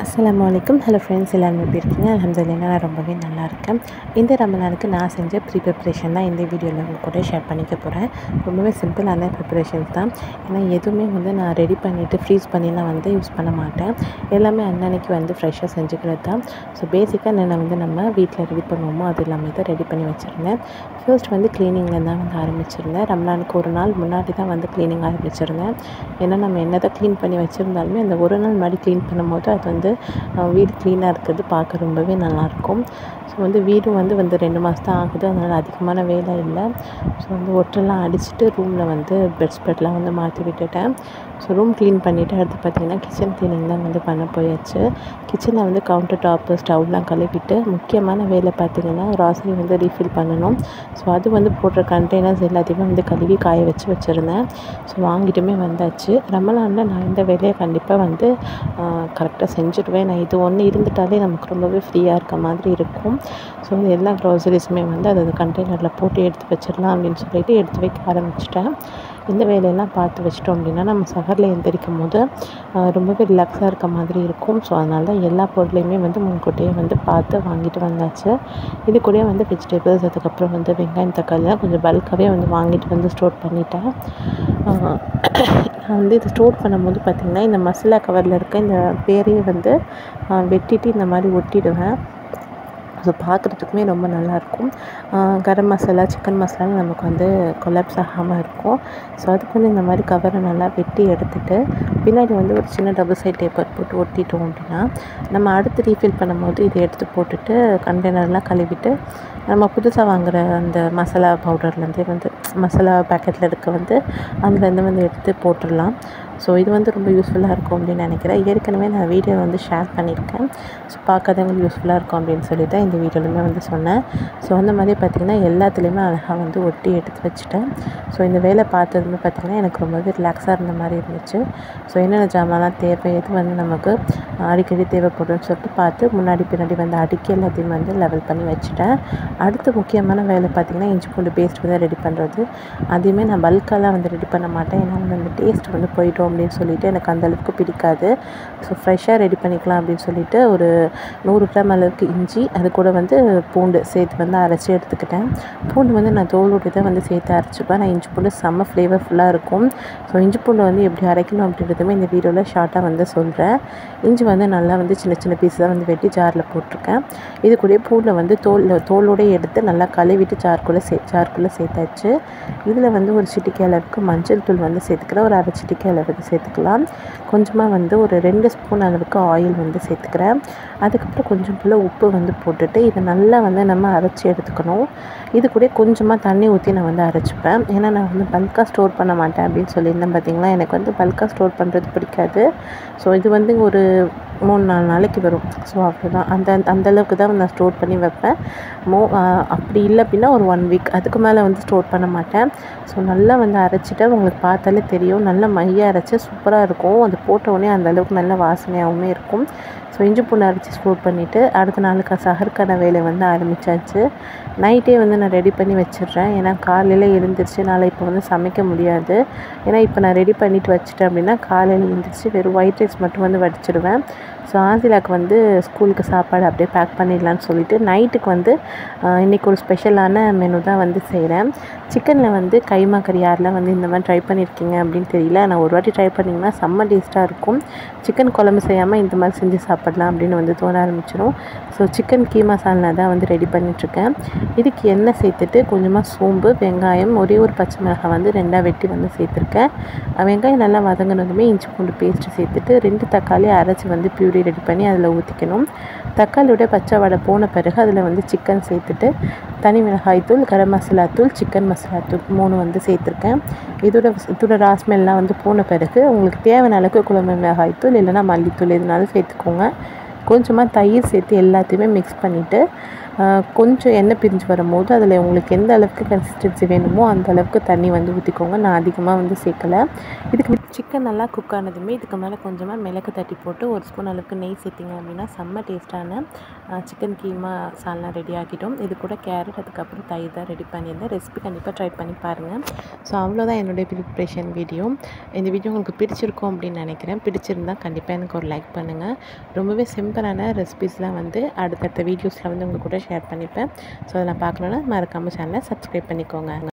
அஸ்ஸலாமு அலைக்கும் hello friends எல்லோரும் எப்படி இருக்கீங்க அலமதுல்லா நான் ரொம்பவே நல்லா இருக்கேன் இந்த ரமலானுக்கு நான் செஞ்ச ப்ரீ ப்ரிப்ரேஷன் தான் இந்த வீடியோவில் உங்கள் கூட ஷேர் பண்ணிக்க போகிறேன் ரொம்பவே சிம்பிளான ப்ரிப்பரேஷன்ஸ் தான் ஏன்னா எதுவுமே வந்து நான் ரெடி பண்ணிவிட்டு ஃப்ரீஸ் பண்ணிலாம் வந்து யூஸ் பண்ண மாட்டேன் எல்லாமே அன்னன்னைக்கு வந்து ஃப்ரெஷ்ஷாக செஞ்சுக்கிறது தான் ஸோ பேசிக்காக என்னென்ன வந்து நம்ம வீட்டில் ரெடி பண்ணுவோமோ அது எல்லாமே தான் ரெடி பண்ணி வச்சுருந்தேன் ஃபர்ஸ்ட் வந்து க்ளீனிங்கில் தான் வந்து ஆரம்பிச்சிருந்தேன் ரம்லானுக்கு ஒரு நாள் முன்னாடி தான் வந்து க்ளீனிங் ஆரம்பிச்சிருந்தேன் ஏன்னா நம்ம என்ன தான் க்ளீன் பண்ணி வச்சுருந்தாலுமே அந்த ஒரு நாள் முன்னாடி க்ளீன் பண்ணும்போது அது வந்து அஹ், வீடு க்ளீனாக இருக்கிறது பார்க்க ரொம்பவே நல்லாயிருக்கும் ஸோ வந்து வீடும் வந்து வந்து ரெண்டு மாதம் தான் ஆகுது அதனால் அதிகமான வேலை இல்லை ஸோ வந்து ஒட்டெல்லாம் அடிச்சுட்டு ரூமில் வந்து பெட் ஸ்ப்ரெட்லாம் வந்து மாற்றி விட்டுட்டேன் ஸோ ரூம் க்ளீன் பண்ணிவிட்டு அடுத்து பார்த்திங்கன்னா கிச்சன் க்ளீனிங் தான் வந்து பண்ண போயாச்சு கிச்சனில் வந்து கவுண்டர் டாப்பு ஸ்டவ்லாம் கழுவிட்டு முக்கியமான வேலை பார்த்திங்கன்னா ராசரி வந்து ரீஃபில் பண்ணணும் ஸோ அது வந்து போடுற கண்டெய்னர்ஸ் எல்லாத்தையுமே வந்து கழுவி காய வச்சு வச்சுருந்தேன் ஸோ வாங்கிட்டுமே வந்தாச்சு ரமலானில் நான் இந்த வேலையை கண்டிப்பாக வந்து கரெக்டாக செஞ்சுடுவேன் நான் இது ஒன்று இருந்துட்டாலே நமக்கு ரொம்பவே ஃப்ரீயாக இருக்க மாதிரி இருக்கும் ஸோ இது எல்லா க்ராசரிஸுமே வந்து அது கண்டெய்னரில் போட்டு எடுத்து வச்சிடலாம் அப்படின்னு சொல்லிட்டு எடுத்து வைக்க ஆரம்பிச்சிட்டேன் இந்த வேலையெல்லாம் பார்த்து வச்சிட்டோம் அப்படின்னா நம்ம சகரில் எந்திரிக்கும் போது ஆஹ், ரொம்பவே ரிலாக்ஸாக இருக்க மாதிரி இருக்கும் ஸோ அதனால தான் எல்லா பொருளையுமே வந்து முன்கூட்டியே வந்து பார்த்து வாங்கிட்டு வந்தாச்சு இது கூடயே வந்து வெஜிடபிள்ஸ் அதுக்கப்புறம் வந்து வெங்காயம் தக்காளிலாம் கொஞ்சம் பல்காகவே வந்து வாங்கிட்டு வந்து ஸ்டோர் பண்ணிட்டேன் ஆஹ், நான் வந்து இது ஸ்டோர் பண்ணும்போது பார்த்திங்கன்னா இந்த மசாலா கவரில் இருக்க இந்த பேரையே வந்து ஆஹ், வெட்டிட்டு இந்த மாதிரி ஒட்டிடுவேன் ஸோ பார்க்குறதுக்குமே ரொம்ப நல்லாயிருக்கும் கரம் மசாலா சிக்கன் மசாலா நமக்கு வந்து கொலாப்ஸ் ஆகாமல் இருக்கும் ஸோ அதுக்கு வந்து இந்த மாதிரி கவரை நல்லா வெட்டி எடுத்துட்டு பின்னாடி வந்து ஒரு சின்ன டபுள் சைட் பேப்பர் போட்டு ஒட்டிட்டோம் அப்படின்னா நம்ம அடுத்து ரீஃபில் பண்ணும்போது இதை எடுத்து போட்டுட்டு கண்டெய்னர்லாம் கழுவிட்டு நம்ம புதுசாக வாங்குற அந்த மசாலா பவுடர்லேருந்தே வந்து மசாலா பேக்கெட்டில் இருக்க வந்து அதுலேருந்து வந்து எடுத்து போட்டுடலாம் ஸோ இது வந்து ரொம்ப யூஸ்ஃபுல்லாக இருக்கும் அப்படின்னு நினைக்கிறேன் ஏற்கனவே நான் வீடியோ வந்து ஷேர் பண்ணியிருக்கேன் ஸோ பார்க்காதவங்க யூஸ்ஃபுல்லாக இருக்கும் அப்படின்னு சொல்லி தான் இந்த வீடியோலையுமே வந்து சொன்னேன் ஸோ அந்த மாதிரி பார்த்திங்கன்னா எல்லாத்துலேயுமே அழகாக வந்து ஒட்டி எடுத்து வச்சுட்டேன் ஸோ இந்த வேலை பார்த்ததுமே பார்த்திங்கன்னா எனக்கு ரொம்பவே ரிலாக்ஸாக இருந்த மாதிரி இருந்துச்சு ஸோ என்னென்ன ஜாமான்லாம் தேவை எது வந்து நமக்கு அடிக்கடி தேவைப்படும்னு சொல்லிட்டு பார்த்து முன்னாடி பின்னாடி வந்து அடுக்கி எல்லாத்தையும் வந்து லெவல் பண்ணி வச்சுட்டேன் அடுத்து முக்கியமான வேலை பார்த்திங்கன்னா இஞ்சி பூண்டு பேஸ்ட் வந்து ரெடி பண்ணுறது அதையுமே நான் பல்காலாம் வந்து ரெடி பண்ண மாட்டேன் ஏன்னா வந்து அந்த டேஸ்ட் வந்து போயிட்டோம் அப்படின்னு சொல்லிட்டு எனக்கு அந்த அளவுக்கு பிடிக்காது ஸோ ஃப்ரெஷ்ஷாக ரெடி பண்ணிக்கலாம் அப்படின்னு சொல்லிட்டு ஒரு நூறு கிராம் அளவுக்கு இஞ்சி அது கூட வந்து பூண்டு சேர்த்து வந்து அரைச்சி எடுத்துக்கிட்டேன் பூண்டு வந்து நான் தோலோடு தான் வந்து சேர்த்து அரைச்சிப்பேன் நான் இஞ்சி பூண்டு செம்ம ஃப்ளேவர்ஃபுல்லாக இருக்கும் ஸோ இஞ்சி பூண்டு வந்து எப்படி அரைக்கணும் அப்படின்றதுமே இந்த வீடியோவில் ஷார்ட்டாக வந்து சொல்கிறேன் இஞ்சி வந்து நல்லா வந்து சின்ன சின்ன பீஸாக வந்து வெட்டி ஜாரில் போட்டிருக்கேன் இது கூடயே பூண்டில் வந்து தோல் தோலோடே எடுத்து நல்லா கழுவிட்டு ஜார்க்குள்ளே சே ஜார்க்குள்ளே சேர்த்தாச்சு இதில் வந்து ஒரு சிட்டிக்கை அளவுக்கு மஞ்சள் தூள் வந்து சேர்த்துக்கிறேன் ஒரு அரை சிட்டிக்கை அளவுக்கு சேர்த்துக்கலாம் கொஞ்சமாக வந்து ஒரு ரெண்டு ஸ்பூன் அளவுக்கு ஆயில் வந்து சேர்த்துக்கிறேன் அதுக்கப்புறம் கொஞ்சம் போல் உப்பு வந்து போட்டுட்டு இதை நல்லா வந்து நம்ம அரைச்சி எடுத்துக்கணும் இது கூட கொஞ்சமாக தண்ணி ஊற்றி நான் வந்து அரைச்சிப்பேன் ஏன்னா நான் வந்து பல்காக ஸ்டோர் பண்ண மாட்டேன் அப்படின்னு சொல்லியிருந்தேன் பார்த்தீங்களா எனக்கு வந்து பல்காக ஸ்டோர் பண்ணுறது பிடிக்காது ஸோ இது வந்து ஒரு மூணு நாலு நாளைக்கு வரும் ஸோ அவ்வளோதான் அந்த அந்த அளவுக்கு தான் நான் ஸ்டோர் பண்ணி வைப்பேன் மோ அப்படி இல்லை அப்படின்னா ஒரு ஒன் வீக் அதுக்கு மேலே வந்து ஸ்டோர் பண்ண மாட்டேன் ஸோ நல்லா வந்து அரைச்சிட்டு உங்களுக்கு பார்த்தாலே தெரியும் நல்லா மைய அரைச்சி சூப்பராக இருக்கும் அது போட்ட உடனே அந்த அளவுக்கு நல்ல வாசனையாகவுமே இருக்கும் ஸோ இஞ்சி பூண்டு அரைச்சி ஸ்டோர் பண்ணிவிட்டு அடுத்த நாளுக்கு சகருக்கான வேலை வந்து ஆரம்பித்தாச்சு நைட்டே வந்து நான் ரெடி பண்ணி வச்சிடுறேன் ஏன்னா காலையில் எழுந்திரிச்சு நாளை இப்போ வந்து சமைக்க முடியாது ஏன்னா இப்போ நான் ரெடி பண்ணிட்டு வச்சுட்டேன் அப்படின்னா காலையில் எழுந்திரிச்சு வெறும் ஒயிட் ரைஸ் மட்டும் வந்து வடிச்சிடுவேன் ஸோ ஆசிலாக்கு வந்து ஸ்கூலுக்கு சாப்பாடு அப்படியே பேக் பண்ணிடலான்னு சொல்லிட்டு நைட்டுக்கு வந்து ஆஹ், இன்னைக்கு ஒரு ஸ்பெஷலான மெனு தான் வந்து செய்கிறேன் சிக்கனில் வந்து கைமா கறி யாரெல்லாம் வந்து இந்த மாதிரி ட்ரை பண்ணியிருக்கீங்க அப்படின்னு தெரியல நான் ஒரு வாட்டி ட்ரை பண்ணிங்கன்னா செம்ம டேஸ்ட்டாக இருக்கும் சிக்கன் குழம்பு செய்யாமல் இந்த மாதிரி செஞ்சு சாப்பிடலாம் அப்படின்னு வந்து தோண ஆரம்பிச்சிடும் ஸோ சிக்கன் கீமா சால்னா தான் வந்து ரெடி பண்ணிகிட்ருக்கேன் இதுக்கு எண்ணெய் சேர்த்துட்டு கொஞ்சமாக சோம்பு வெங்காயம் ஒரே ஒரு பச்சை மிளகாய் வந்து ரெண்டாக வெட்டி வந்து சேர்த்துருக்கேன் அஹ் வெங்காயம் நல்லா வதங்கினதுமே இஞ்சி பூண்டு பேஸ்ட்டு சேர்த்துட்டு ரெண்டு தக்காளி அரைச்சி வந்து பியூரி ரெடி பண்ணி அதில் ஊற்றிக்கணும் தக்காளியோட பச்சை வடை போன பிறகு அதில் வந்து சிக்கன் சேர்த்துட்டு தனி மிளகாய் தூள் கரம் மசாலா தூள் சிக்கன் மசாலா தூள் மூணு வந்து சேர்த்துருக்கேன் இதோட இதோட ராஸ்மெல்லாம் வந்து போன பிறகு உங்களுக்கு தேவையான அளவுக்கு குழம்பு மிளகாய் தூள் இல்லைன்னா மல்லித்தூள் எதுனாலும் சேர்த்துக்கோங்க கொஞ்சமாக தயிர் சேர்த்து எல்லாத்தையுமே மிக்ஸ் பண்ணிவிட்டு கொஞ்சம் எண்ணெய் பிரிஞ்சு வரும்போது அதில் உங்களுக்கு எந்த அளவுக்கு கன்சிஸ்டன்சி வேணுமோ அந்த அளவுக்கு தண்ணி வந்து ஊற்றிக்கோங்க நான் அதிகமாக வந்து சேர்க்கலை இதுக்கு சிக்கன் நல்லா குக் ஆனதுமே இதுக்கு மேலே கொஞ்சமாக மிளகு தட்டி போட்டு ஒரு ஸ்பூன் அளவுக்கு நெய் சேர்த்திங்க அப்படின்னா செம்ம டேஸ்ட்டான சிக்கன் கீமா சால்னா ரெடி ஆக்கிட்டோம் இது கூட கேரட் அதுக்கப்புறம் தயிர் தான் ரெடி பண்ணியிருந்தேன் ரெசிபி கண்டிப்பாக ட்ரை பண்ணி பாருங்கள் ஸோ அவ்வளோதான் என்னுடைய ப்ரிப்ரேஷன் வீடியோ இந்த வீடியோ உங்களுக்கு பிடிச்சிருக்கும் அப்படின்னு நினைக்கிறேன் பிடிச்சிருந்தால் கண்டிப்பாக எனக்கு ஒரு லைக் பண்ணுங்கள் ரொம்பவே சிம்பிளான ரெசிபிஸ்லாம் வந்து அடுத்தடுத்த வீடியோஸில் வந்து உங்கள் கூட ஷேர் பண்ணிப்பேன் ஸோ அதை நான் பார்க்கணுன்னா மறக்காமல் சேனலை சப்ஸ்கிரைப் பண்ணிக்கோங்க